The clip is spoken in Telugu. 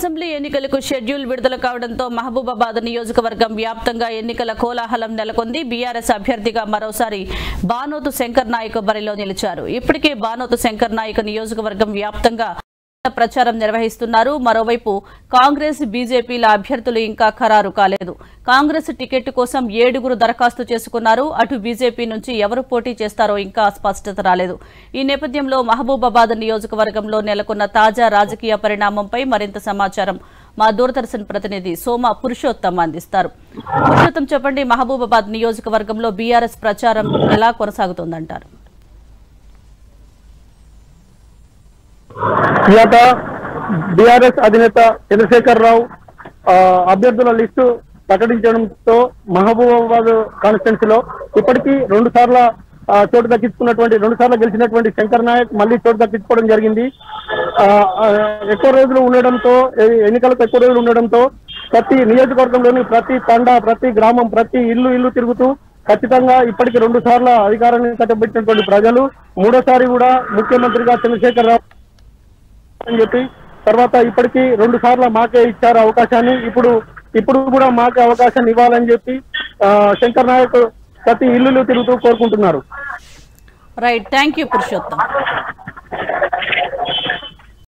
అసెంబ్లీ ఎన్నికలకు షెడ్యూల్ విడుదల కావడంతో మహబూబాబాద్ నియోజకవర్గం వ్యాప్తంగా ఎన్నికల కోలాహలం నెలకొంది బీఆర్ఎస్ అభ్యర్థిగా మరోసారి బానోతు శంకర్ నాయక్ బరిలో నిలిచారు ఇప్పటికే బానోతు శంకర్ నాయక్ నియోజకవర్గం వ్యాప్తంగా ప్రచారం నిర్వహిస్తున్నారు మరోవైపు కాంగ్రెస్ బీజేపీల అభ్యర్థులు ఇంకా ఖరారు కాలేదు కాంగ్రెస్ టికెట్ కోసం ఏడుగురు దరఖాస్తు చేసుకున్నారు అటు బీజేపీ నుంచి ఎవరు పోటీ చేస్తారో ఇంకా స్పష్టత రాలేదు ఈ నేపథ్యంలో మహబూబాబాద్ నియోజకవర్గంలో నెలకొన్న తాజా రాజకీయ పరిణామంపై మరింత సమాచారం మా దూరదర్శన్ ప్రతినిధి సోమ పురుషోత్తం అందిస్తారు పురుషోత్తం చెప్పండి మహబూబాబాద్ నియోజకవర్గంలో బీఆర్ఎస్ ప్రచారం ఎలా కొనసాగుతోందంటారు ఇలాట బీఆర్ఎస్ అధినేత చంద్రశేఖర్ రావు ఆ, అభ్యర్థుల లిస్టు ప్రకటించడంతో మహబూబాబాద్ కాన్స్టిట్యున్సీలో ఇప్పటికీ రెండు సార్ల ఆ, చోటు దక్కించుకున్నటువంటి రెండు సార్లు గెలిచినటువంటి శంకర్ నాయక్ మళ్ళీ చోటు దక్కించుకోవడం జరిగింది ఆ, ఆ, ఎక్కువ రోజులు ఉండడంతో ఎ- ఎన్నికలకు ఎక్కువ రోజులు ఉండడంతో ప్రతి నియోజకవర్గంలోని ప్రతి తండ ప్రతి గ్రామం ప్రతి ఇల్లు ఇల్లు తిరుగుతూ ఖచ్చితంగా ఇప్పటికి రెండు సార్ల అధికారాన్ని కట్టబెట్టినటువంటి ప్రజలు మూడోసారి కూడా ముఖ్యమంత్రిగా చంద్రశేఖర్ రావు అని చెప్పి తర్వాత ఇప్పటికి రెండు సార్లు మాకే ఇచ్చారు అవకాశాన్ని ఇప్పుడు ఇప్పుడు కూడా మాకే అవకాశాన్ని ఇవ్వాలని చెప్పి ఆ, శంకర్ నాయక్ ప్రతి ఇల్లులు తిరుగుతూ కోరుకుంటున్నారు రైట్ థ్యాంక్ యూ పురుషోత్తం